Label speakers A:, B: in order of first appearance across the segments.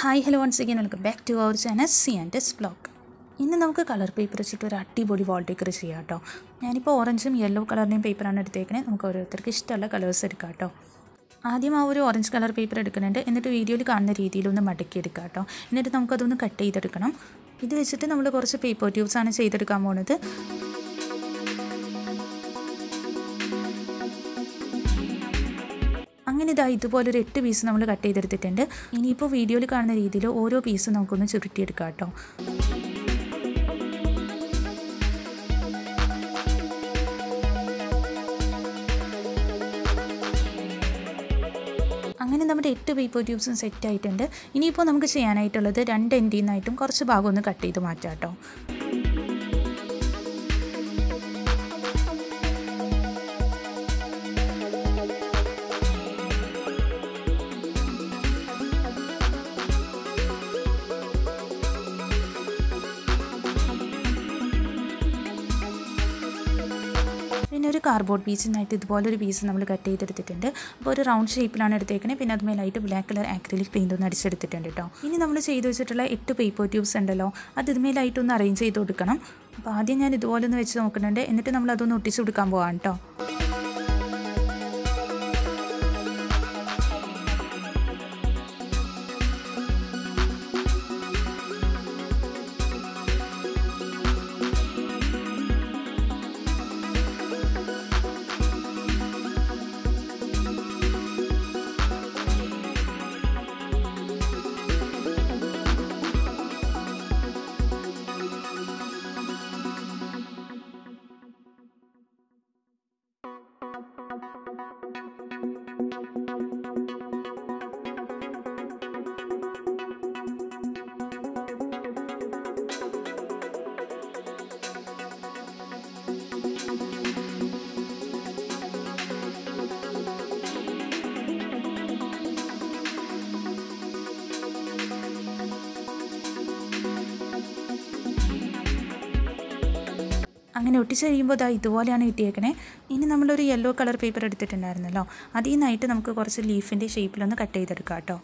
A: hi hello once again welcome back to our channel C and S blog ഇന്ന് നമുക്ക് colour paper വെച്ചിട്ട് ഒരു അടിപൊളി വാൾ ഡെക്കർ ചെയ്യാം കേട്ടോ ഞാനിപ്പോൾ ഓറഞ്ചും യെല്ലോ കളറിൻ്റെയും പേപ്പറാണ് എടുത്തേക്കണേ നമുക്ക് ഓരോരുത്തർക്ക് ഇഷ്ടമുള്ള കളേഴ്സ് എടുക്കാം കേട്ടോ ആദ്യം ആ ഒരു ഓറഞ്ച് കളർ പേപ്പർ എടുക്കുന്നുണ്ട് എന്നിട്ട് വീഡിയോയിൽ കാണുന്ന രീതിയിൽ ഒന്ന് മടക്കി എടുക്കാം കേട്ടോ എന്നിട്ട് നമുക്കതൊന്ന് കട്ട് ചെയ്തെടുക്കണം ഇത് വെച്ചിട്ട് നമ്മൾ കുറച്ച് പേപ്പർ ട്യൂബ്സ് ആണ് ചെയ്തെടുക്കാൻ പോകുന്നത് അങ്ങനെ ഇതാ ഇതുപോലെ ഒരു എട്ട് പീസ് നമ്മൾ കട്ട് ചെയ്തെടുത്തിട്ടുണ്ട് ഇനിയിപ്പോൾ വീഡിയോയിൽ കാണുന്ന രീതിയിൽ ഓരോ പീസും നമുക്കൊന്ന് ചുരുട്ടിയെടുക്കാം കേട്ടോ അങ്ങനെ നമ്മുടെ എട്ട് പേപ്പർ ട്യൂബ്സും സെറ്റ് ആയിട്ടുണ്ട് ഇനിയിപ്പോൾ നമുക്ക് ചെയ്യാനായിട്ടുള്ളത് രണ്ട് എൻഡിൽ നിന്നായിട്ടും കുറച്ച് ഭാഗം ഒന്ന് കട്ട് ചെയ്ത് മാറ്റാം കേട്ടോ പിന്നെ ഒരു കാർഡ്ബോർഡ് പീസിനായിട്ട് ഇതുപോലെ ഒരു പീസ് നമ്മൾ കട്ട് ചെയ്തെടുത്തിട്ടുണ്ട് അപ്പോൾ ഒരു റൗണ്ട് ഷേപ്പിലാണ് എടുത്തേക്കുന്നത് പിന്നെ അതുമേലായിട്ട് ബ്ലാക്ക് കളർ ആക്രിലിക് പെയിൻ്റ് ഒന്ന് അടിച്ചെടുത്തിട്ടുണ്ട് കേട്ടോ ഇനി നമ്മൾ ചെയ്ത് വെച്ചിട്ടുള്ള എട്ട് പേപ്പർ ട്യൂബ്സ് ഉണ്ടല്ലോ അത് ഇതുമേലായിട്ട് ഒന്ന് അറേഞ്ച് ചെയ്ത് കൊടുക്കണം അപ്പോൾ ആദ്യം ഞാൻ ഇതുപോലെ ഒന്ന് വെച്ച് നോക്കുന്നുണ്ട് എന്നിട്ട് നമ്മൾ അതൊന്ന് ഒട്ടിച്ച് കൊടുക്കാൻ പോകാം കേട്ടോ അങ്ങനെ ഒട്ടിച്ച് കഴിയുമ്പോൾ ഇതാ ഇതുപോലെയാണ് കിട്ടിയേക്കണേ ഇനി നമ്മളൊരു യെല്ലോ കളർ പേപ്പർ എടുത്തിട്ടുണ്ടായിരുന്നല്ലോ അതിൽ നിന്നായിട്ട് നമുക്ക് കുറച്ച് ലീഫിൻ്റെ ഷേപ്പിലൊന്ന് കട്ട് ചെയ്തെടുക്കാം കേട്ടോ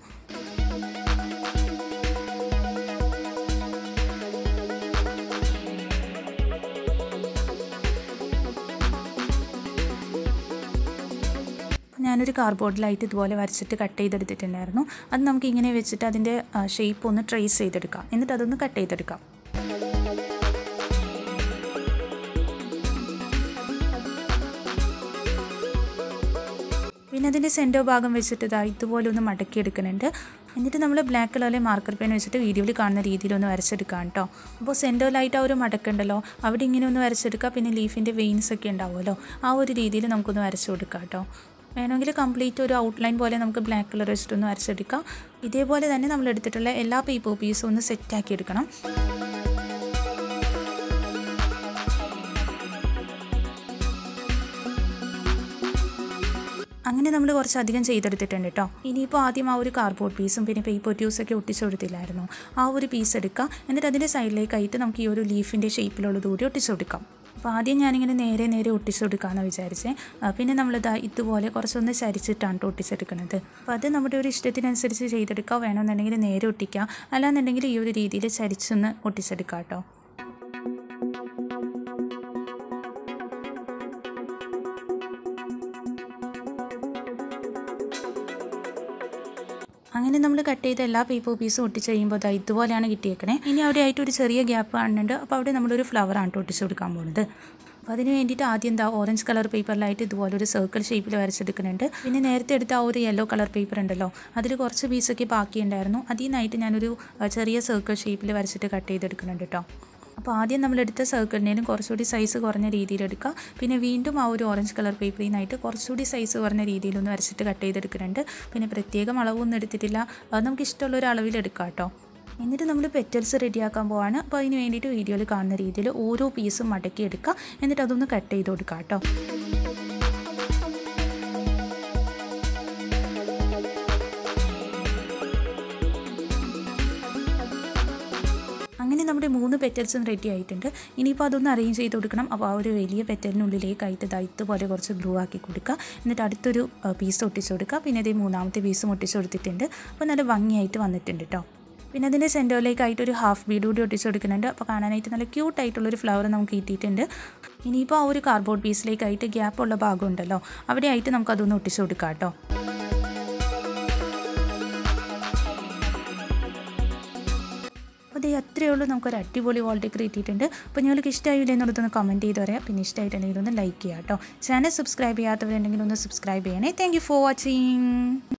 A: ഞാനൊരു കാർഡ്ബോർഡിലായിട്ട് ഇതുപോലെ വരച്ചിട്ട് കട്ട് ചെയ്തെടുത്തിട്ടുണ്ടായിരുന്നു അത് നമുക്ക് ഇങ്ങനെ വെച്ചിട്ട് അതിൻ്റെ ഷേപ്പ് ഒന്ന് ട്രേസ് ചെയ്തെടുക്കാം എന്നിട്ട് അതൊന്ന് കട്ട് ചെയ്തെടുക്കാം പിന്നെ അതിൻ്റെ സെൻറ്റർ ഭാഗം വെച്ചിട്ട് ഇതാ ഇതുപോലെ ഒന്ന് മടക്കി എടുക്കുന്നുണ്ട് എന്നിട്ട് നമ്മൾ ബ്ലാക്ക് കളറിലെ മാർക്കർ പെൻ വെച്ചിട്ട് വീഡിയോയിൽ കാണുന്ന രീതിയിൽ ഒന്ന് വരച്ചെടുക്കാം കേട്ടോ അപ്പോൾ സെൻറ്ററിലായിട്ട് ആ ഒരു മടക്കുണ്ടല്ലോ അവിടെ ഇങ്ങനെ ഒന്ന് വരച്ചെടുക്കുക പിന്നെ ലീഫിൻ്റെ വെയിൻസ് ഒക്കെ ഉണ്ടാവുമല്ലോ ആ ഒരു രീതിയിൽ നമുക്കൊന്ന് വരച്ചു കൊടുക്കാം കേട്ടോ വേണമെങ്കിൽ കംപ്ലീറ്റ് ഒരു ഔട്ട്ലൈൻ പോലെ നമുക്ക് ബ്ലാക്ക് കളർ വെച്ചിട്ടൊന്ന് വരച്ചെടുക്കാം ഇതേപോലെ തന്നെ നമ്മൾ എടുത്തിട്ടുള്ള എല്ലാ പേപ്പർ പീസും ഒന്ന് സെറ്റാക്കി എടുക്കണം അങ്ങനെ നമ്മൾ കുറച്ച് അധികം ചെയ്തെടുത്തിട്ടുണ്ട് കേട്ടോ ഇനിയിപ്പോൾ ആദ്യം ആ ഒരു കാർഡ്ബോർഡ് പീസും പിന്നെ പേപ്പർ ട്യൂസൊക്കെ ഒട്ടിച്ചു കൊടുത്തില്ലായിരുന്നു ആ ഒരു പീസ് എടുക്കുക എന്നിട്ട് അതിൻ്റെ സൈഡിലേക്കായിട്ട് നമുക്ക് ഈ ഒരു ലീഫിൻ്റെ ഷേപ്പിലുള്ളത് കൂടി ഒട്ടിച്ചു കൊടുക്കാം അപ്പോൾ ആദ്യം ഞാനിങ്ങനെ നേരെ നേരെ ഒട്ടിച്ചു കൊടുക്കാമെന്ന് വിചാരിച്ചേ പിന്നെ നമ്മളിത് ഇതുപോലെ കുറച്ചൊന്ന് ചരിച്ചിട്ടാണ് ഒട്ടിച്ചെടുക്കുന്നത് അപ്പോൾ അത് നമ്മുടെ ഒരു ഇഷ്ടത്തിനനുസരിച്ച് ചെയ്തെടുക്കുക വേണമെന്നുണ്ടെങ്കിൽ നേരെ ഒട്ടിക്കുക അല്ലാന്നുണ്ടെങ്കിൽ ഈ ഒരു രീതിയിൽ ചരിച്ചൊന്ന് ഒട്ടിച്ചെടുക്കാം കേട്ടോ അങ്ങനെ നമ്മൾ കട്ട് ചെയ്ത എല്ലാ പേപ്പർ പീസും ഒട്ടിച്ച് കഴിയുമ്പോൾ അതാ ഇതുപോലെയാണ് കിട്ടിയേക്കണേ ഇനി അവിടെ ആയിട്ട് ഒരു ചെറിയ ഗ്യാപ്പ് കാണുന്നുണ്ട് അപ്പോൾ അവിടെ നമ്മളൊരു ഫ്ലവറാണ് ഒട്ടിച്ച് കൊടുക്കാൻ പോകുന്നത് അപ്പോൾ അതിന് വേണ്ടിയിട്ട് ആദ്യം എന്താ ഓറഞ്ച് കളർ പേപ്പറിലായിട്ട് ഇതുപോലെ ഒരു സർക്കിൾ ഷേപ്പിൽ വരച്ചെടുക്കുന്നുണ്ട് പിന്നെ നേരത്തെ എടുത്ത ആ ഒരു യെല്ലോ കളർ പേപ്പർ ഉണ്ടല്ലോ അതിൽ കുറച്ച് പീസൊക്കെ ബാക്കിയുണ്ടായിരുന്നു അതിൽ നിന്നായിട്ട് ഞാനൊരു ചെറിയ സർക്കിൾ ഷേപ്പിൽ വരച്ചിട്ട് കട്ട് ചെയ്തെടുക്കുന്നുണ്ട് കേട്ടോ അപ്പോൾ ആദ്യം നമ്മൾ എടുത്ത സർക്കിളിനേലും കുറച്ചുകൂടി സൈസ് കുറഞ്ഞ രീതിയിൽ എടുക്കുക പിന്നെ വീണ്ടും ആ ഒരു ഓറഞ്ച് കളർ പേപ്പറിൽ നിന്നായിട്ട് കുറച്ചുകൂടി സൈസ് കുറഞ്ഞ രീതിയിലൊന്ന് വരച്ചിട്ട് കട്ട് ചെയ്തെടുക്കുന്നുണ്ട് പിന്നെ പ്രത്യേകം അളവൊന്നും എടുത്തിട്ടില്ല അത് നമുക്ക് ഇഷ്ടമുള്ള ഒരു അളവിൽ എടുക്കാം കേട്ടോ എന്നിട്ട് നമ്മൾ പെറ്റൽസ് റെഡിയാക്കാൻ പോവാണ് അപ്പോൾ അതിന് വേണ്ടിയിട്ട് വീഡിയോയിൽ കാണുന്ന രീതിയിൽ ഓരോ പീസും മടക്കി എടുക്കുക എന്നിട്ട് അതൊന്ന് കട്ട് ചെയ്ത് കൊടുക്കുക കേട്ടോ അങ്ങനെ നമ്മുടെ മൂന്ന് പെറ്റൽസും റെഡി ആയിട്ടുണ്ട് ഇനിയിപ്പോൾ അതൊന്ന് അറേഞ്ച് ചെയ്ത് കൊടുക്കണം അപ്പോൾ ആ ഒരു വലിയ പെറ്റലിനുള്ളിലേക്കായിട്ട് ഇതാ ഇതുപോലെ കുറച്ച് ഗ്ലൂ ആക്കി കൊടുക്കുക എന്നിട്ട് അടുത്തൊരു പീസ് ഒട്ടിച്ച് കൊടുക്കുക പിന്നെ ഇതേ മൂന്നാമത്തെ പീസും ഒട്ടിച്ച് കൊടുത്തിട്ടുണ്ട് അപ്പോൾ നല്ല ഭംഗിയായിട്ട് വന്നിട്ടുണ്ട് കേട്ടോ പിന്നെ അതിൻ്റെ സെൻറ്ററിലേക്കായിട്ട് ഒരു ഹാഫ് ബീഡ് കൂടി ഒട്ടിച്ച് കൊടുക്കുന്നുണ്ട് അപ്പോൾ കാണാനായിട്ട് നല്ല ക്യൂട്ടായിട്ടുള്ളൊരു ഫ്ലവർ നമുക്ക് കിട്ടിയിട്ടുണ്ട് ഇനിയിപ്പോൾ ആ ഒരു കാർഡ്ബോർഡ് പീസിലേക്കായിട്ട് ഗ്യാപ്പ് ഉള്ള ഭാഗം ഉണ്ടല്ലോ അവിടെയായിട്ട് നമുക്കതൊന്ന് ഒട്ടിച്ച് കൊടുക്കാം കേട്ടോ അപ്പോൾ ഇത് അത്രയേ ഉള്ളൂ നമുക്കൊരു അടിപൊളി വാൾ ഡെക്കർ കിട്ടിയിട്ടുണ്ട് അപ്പോൾ നിങ്ങൾക്ക് ഇഷ്ടമായില്ല എന്നുള്ളതൊന്ന് കമൻറ്റ് ചെയ്ത് പറയാം പിന്നെ ഇഷ്ടമായിട്ടുണ്ടെങ്കിൽ ഒന്ന് ലൈക്ക് ചെയ്യാം കേട്ടോ ചാനൽ സബ്സ്ക്രൈബ് ചെയ്യാത്തവരുണ്ടെങ്കിൽ ഒന്ന് സബ്സ്ക്രൈബ് ചെയ്യണേ താങ്ക് യു ഫോർ വാച്ചിങ്